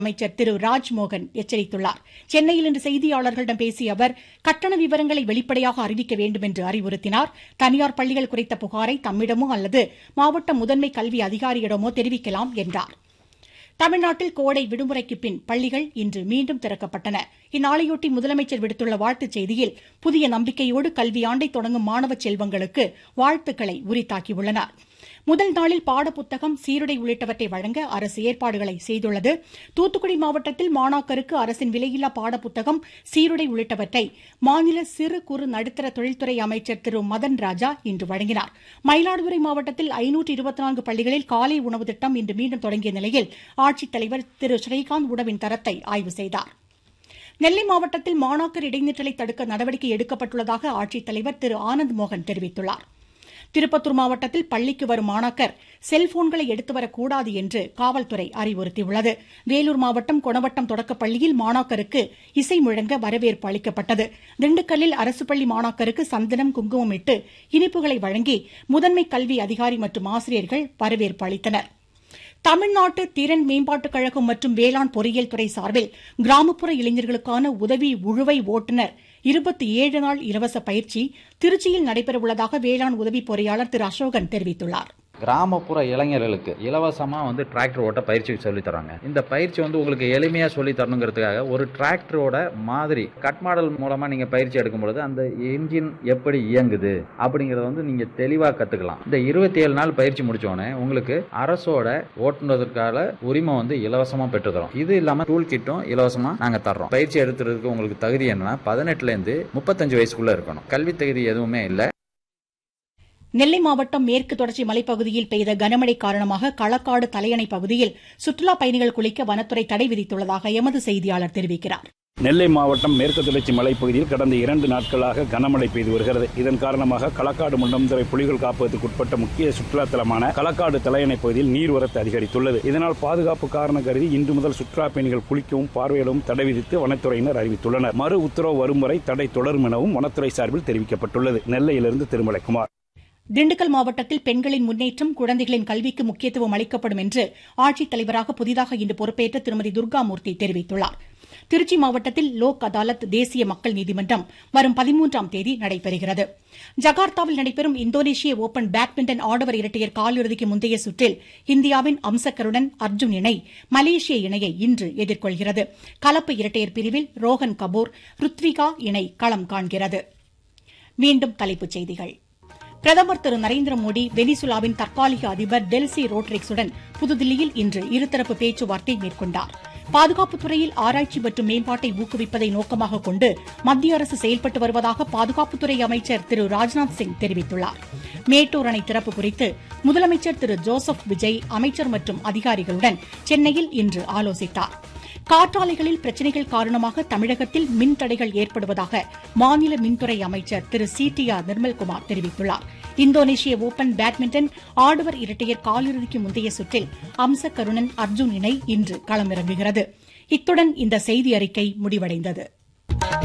அமைச்சர் திரு ராஜ்மோகன் எச்சரித்துள்ளார் சென்னையில் இன்று செய்தியாளர்களிடம் பேசிய அவர் கட்டண விவரங்களை வெளிப்படையாக அறிவிக்க வேண்டும் என்று அறிவுறுத்தினார் தனியார் பள்ளிகள் குறித்த புகாரை தம்மிடமோ அல்லது மாவட்ட முதன்மை கல்வி அதிகாரியிடமோ தெரிவிக்கலாம் என்றார் தமிழ்நாட்டில் கோடை விடுமுறைக்கு பின் பள்ளிகள் இன்று மீண்டும் திறக்கப்பட்டன இந்நாளையொட்டி முதலமைச்சர் விடுத்துள்ள வாழ்த்துச் செய்தியில் புதிய நம்பிக்கையோடு கல்வியாண்டை தொடங்கும் மாணவ செல்வங்களுக்கு வாழ்த்துக்களை உரித்தாக்கியுள்ளனா் முதல் நாளில் பாடப்புத்தகம் சீருடை உள்ளிட்டவற்றை வழங்க அரசு ஏற்பாடுகளை செய்துள்ளது தூத்துக்குடி மாவட்டத்தில் மாணாக்கருக்கு அரசின் விலையில்லா பாடப்புத்தகம் சீருடை உள்ளிட்டவற்றை மாநில சிறு குறு நடுத்தர தொழில்துறை அமைச்சர் திரு மதன் ராஜா இன்று வழங்கினார் மயிலாடுதுறை மாவட்டத்தில் ஐநூற்று இருபத்தி நான்கு பள்ளிகளில் காலை உணவு திட்டம் இன்று மீண்டும் தொடங்கிய நிலையில் ஆட்சித்தலைவர் திரு ஸ்ரீகாந்த் உணவின் தரத்தை ஆய்வு செய்தார் நெல்லை மாவட்டத்தில் மாணாக்கர் இடைநிற்றலை தடுக்க நடவடிக்கை எடுக்கப்பட்டுள்ளதாக ஆட்சித்தலைவர் திரு ஆனந்த் மோகன் தெரிவித்துள்ளாா் திருப்பத்தூர் மாவட்டத்தில் பள்ளிக்கு வரும் மாணாக்கர் செல்போன்களை எடுத்து வரக்கூடாது என்று காவல்துறை அறிவுறுத்தியுள்ளது வேலூர் மாவட்டம் கொணவட்டம் தொடக்கப்பள்ளியில் மாணாக்கருக்கு இசை முழங்க வரவேற்பு அளிக்கப்பட்டது திண்டுக்கல்லில் அரசு பள்ளி மாணாக்கருக்கு சந்தனம் குங்குமம் இட்டு இனிப்புகளை வழங்கி முதன்மை கல்வி அதிகாரி மற்றும் ஆசிரியர்கள் வரவேற்பு அளித்தனா் தமிழ்நாட்டு திறன் மேம்பாட்டுக் கழகம் மற்றும் வேளாண் பொறியியல் துறை சார்பில் கிராமப்புற இளைஞர்களுக்கான உதவி உழுவை ஓட்டுநர் இருபத்தி ஏழு நாள் இலவச பயிற்சி திருச்சியில் நடைபெறவுள்ளதாக வேளாண் உதவி பொறியாளர் திரு அசோகன் தெரிவித்துள்ளார் கிராமப்புற இளைஞர்களுக்கு இலவசமாக வந்து டிராக்டர் ஓட்ட பயிற்சி சொல்லி தராங்க இந்த பயிற்சி வந்து உங்களுக்கு எளிமையாக சொல்லி தரணுங்கிறதுக்காக ஒரு டிராக்டரோட மாதிரி கட் மாடல் மூலமாக நீங்கள் பயிற்சி எடுக்கும் பொழுது அந்த என்ஜின் எப்படி இயங்குது அப்படிங்கிறத வந்து நீங்கள் தெளிவாக கற்றுக்கலாம் இந்த இருபத்தி ஏழு நாள் பயிற்சி முடிச்சோடனே உங்களுக்கு அரசோட ஓட்டுனதற்கான உரிமை வந்து இலவசமாக பெற்று தரோம் இது இல்லாமல் டூல் கிட்டும் இலவசமாக நாங்கள் தர்றோம் பயிற்சி எடுத்துறதுக்கு உங்களுக்கு தகுதி என்னன்னா பதினெட்டுலேருந்து முப்பத்தஞ்சு வயசுக்குள்ளே இருக்கணும் கல்வி தகுதி எதுவுமே இல்லை நெல்லை மாவட்டம் மேற்கு தொடர்ச்சி மலைப்பகுதியில் பெய்த கனமழை காரணமாக களக்காடு தலையணை பகுதியில் சுற்றுலா பயணிகள் குளிக்க வனத்துறை தடை விதித்துள்ளதாக எமது செய்தியாளர் தெரிவிக்கிறார் நெல்லை மாவட்டம் மேற்கு தொடர்ச்சி மலைப்பகுதியில் கடந்த இரண்டு நாட்களாக கனமழை பெய்து வருகிறது இதன் காரணமாக களக்காடு முண்டம்துறை புலிகள் காப்பகத்துக்கு உட்பட்ட முக்கிய சுற்றுலா தலமான களக்காடு தலையணை பகுதியில் நீர்வரத்து அதிகரித்துள்ளது இதனால் பாதுகாப்பு காரணம் கருதி இன்று முதல் சுற்றுலா பயணிகள் குளிக்கவும் பார்வையிடவும் தடை விதித்து வனத்துறையினர் அறிவித்துள்ளனர் மறு உத்தரவு வரும் வரை தடை தொடரும் எனவும் வனத்துறை சார்பில் தெரிவிக்கப்பட்டுள்ளது நெல்லையிலிருந்து திருமலைக்குமார் திண்டுக்கல் மாவட்டத்தில் பெண்களின் முன்னேற்றம் குழந்தைகளின் கல்விக்கு முக்கியத்துவம் அளிக்கப்படும் என்று ஆட்சித்தலைவராக புதிதாக இன்று பொறுப்பேற்ற திருமதி துர்காமூர்த்தி தெரிவித்துள்ளார் திருச்சி மாவட்டத்தில் லோக் அதாலத் தேசிய மக்கள் நீதிமன்றம் வரும் பதிமூன்றாம் தேதி நடைபெறுகிறது ஜகார்த்தாவில் நடைபெறும் இந்தோனேஷிய ஓபன் பேட்மிண்டன் ஆடவர் இரட்டையர் காலிறுதிக்கு முந்தைய சுற்றில் இந்தியாவின் அம்சக்கருடன் அர்ஜுன் இணை மலேசிய இணையை இன்று எதிர்கொள்கிறது கலப்பு இரட்டையர் பிரிவில் ரோஹன் கபூர் ருத்விகா இணை களம் காண்கிறது மீண்டும் தலைப்புச் செய்திகள் பிரதமர் திரு நரேந்திர மோடி வெனிசுலாவின் தற்காலிக அதிபர் டெல்சி ரோட்ரிக்ஸுடன் புதுதில்லியில் இன்று இருதரப்பு பேச்சுவார்த்தை மேற்கொண்டார் பாதுகாப்புத் துறையில் ஆராய்ச்சி மற்றும் மேம்பாட்டை ஊக்குவிப்பதை நோக்கமாக கொண்டு மத்திய அரசு செயல்பட்டு வருவதாக பாதுகாப்புத்துறை அமைச்சர் திரு ராஜ்நாத் சிங் தெரிவித்துள்ளார் மேட்டூர் அணை திறப்பு குறித்து முதலமைச்சர் திரு ஜோசப் விஜய் அமைச்சர் மற்றும் அதிகாரிகளுடன் சென்னையில் இன்று ஆலோசித்தாா் காற்றாலைகளில் பிரச்சினைகள் காரணமாக தமிழகத்தில் மின் தடைகள் ஏற்படுவதாக மாநில மின்துறை அமைச்சர் திரு சி டி ஆர் நிர்மல்குமார் தெரிவித்துள்ளார் இந்தோனேஷிய ஓபன் பேட்மிண்டன் ஆடவர் இரட்டையர் காலிறுதிக்கு முந்தைய சுற்றில் அம்ச கருணன் அர்ஜுன் இணை இன்று களமிறங்குகிறது இத்துடன் இந்த செய்தி அறிக்கை முடிவடைந்தது